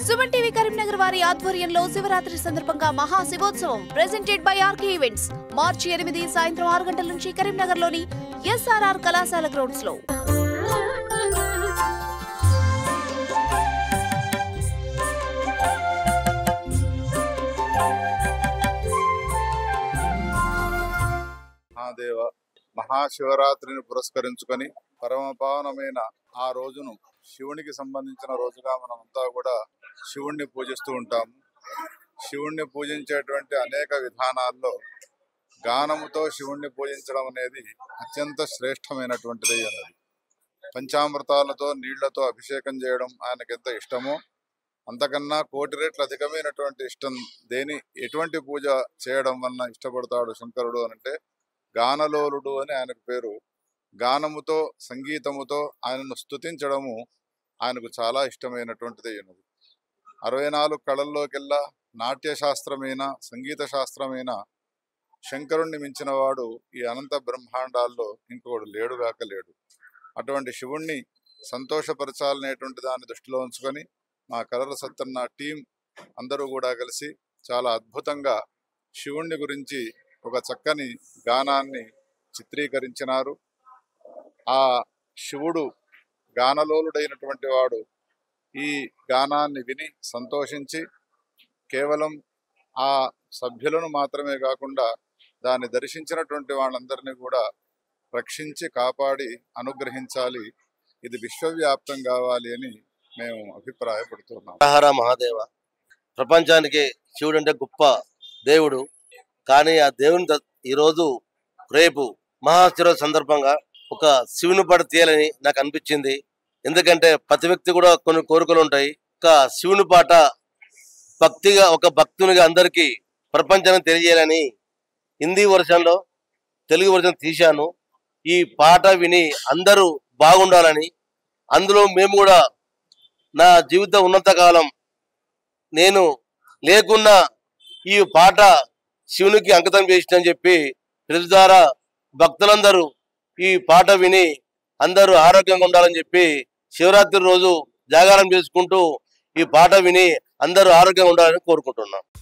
Suman TV Karimnagar వారి ఆధ్వర్యంలో శివరాత్రి సందర్భంగా Maha Shivotsavam presented by RK events March ఎనిమిది సాయంత్రం ఆరు గంటల నుంచి కరీంనగర్ లోని ఎస్ఆర్ఆర్ కళాశాల గ్రౌండ్స్ లో మహాదేవ మహాశివరాత్రిని పురస్కరించుకొని పరమపావనమైన ఆ రోజును శివునికి సంబంధించిన రోజుగా మనమంతా కూడా శివుణ్ణి పూజిస్తూ ఉంటాము శివుణ్ణి పూజించేటువంటి అనేక విధానాల్లో గానముతో శివుణ్ణి పూజించడం అనేది అత్యంత శ్రేష్టమైనటువంటిది అన్నది పంచామృతాలతో నీళ్లతో అభిషేకం చేయడం ఆయనకి ఎంత ఇష్టమో అంతకన్నా కోటి రెట్లు అధికమైనటువంటి ఇష్టం దేని ఎటువంటి పూజ చేయడం వలన ఇష్టపడతాడు శంకరుడు అని అంటే గానలోలుడు అని ఆయనకు పేరు గానముతో సంగీతముతో ఆయనను స్తుతించడము ఆయనకు చాలా ఇష్టమైనటువంటిది ఉన్నది అరవై నాలుగు కళల్లోకెల్లా నాట్య శాస్త్రమైన సంగీత శాస్త్రమైన శంకరుణ్ణి మించిన వాడు ఈ అనంత బ్రహ్మాండాల్లో ఇంకోడు లేడుగాక లేడు అటువంటి శివుణ్ణి సంతోషపరచాలనేటువంటి దాన్ని దృష్టిలో ఉంచుకొని మా కలర సత్తన్న టీం అందరూ కూడా కలిసి చాలా అద్భుతంగా శివుణ్ణి గురించి ఒక చక్కని గానాన్ని చిత్రీకరించినారు ఆ శివుడు గానలోలుడైనటువంటి వాడు ఈ గానాన్ని విని సంతోషించి కేవలం ఆ సభ్యులను మాత్రమే కాకుండా దాన్ని దర్శించినటువంటి వాళ్ళందరినీ కూడా రక్షించి కాపాడి అనుగ్రహించాలి ఇది విశ్వవ్యాప్తం కావాలి అని మేము అభిప్రాయపడుతున్నాం హర మహాదేవ ప్రపంచానికి శివుడు అంటే గొప్ప దేవుడు కానీ ఆ దేవుని ద- ఈరోజు రేపు మహాశివ సందర్భంగా ఒక శివుని పాట తీయాలని నాకు అనిపించింది ఎందుకంటే ప్రతి వ్యక్తి కూడా కొన్ని కోరికలు ఉంటాయి ఒక శివుని పాట భక్తిగా ఒక భక్తునిగా అందరికీ ప్రపంచానికి తెలియజేయాలని హిందీ వర్షన్లో తెలుగు వర్షన్ తీశాను ఈ పాట విని అందరూ బాగుండాలని అందులో మేము కూడా నా జీవిత ఉన్నత కాలం నేను లేకున్నా ఈ పాట శివునికి అంకితం చేసిన చెప్పి ప్రతి ద్వారా భక్తులందరూ ఈ పాట విని అందరూ ఆరోగ్యంగా ఉండాలని చెప్పి శివరాత్రి రోజు జాగారం చేసుకుంటూ ఈ పాట విని అందరూ ఆరోగ్యంగా ఉండాలని కోరుకుంటున్నాం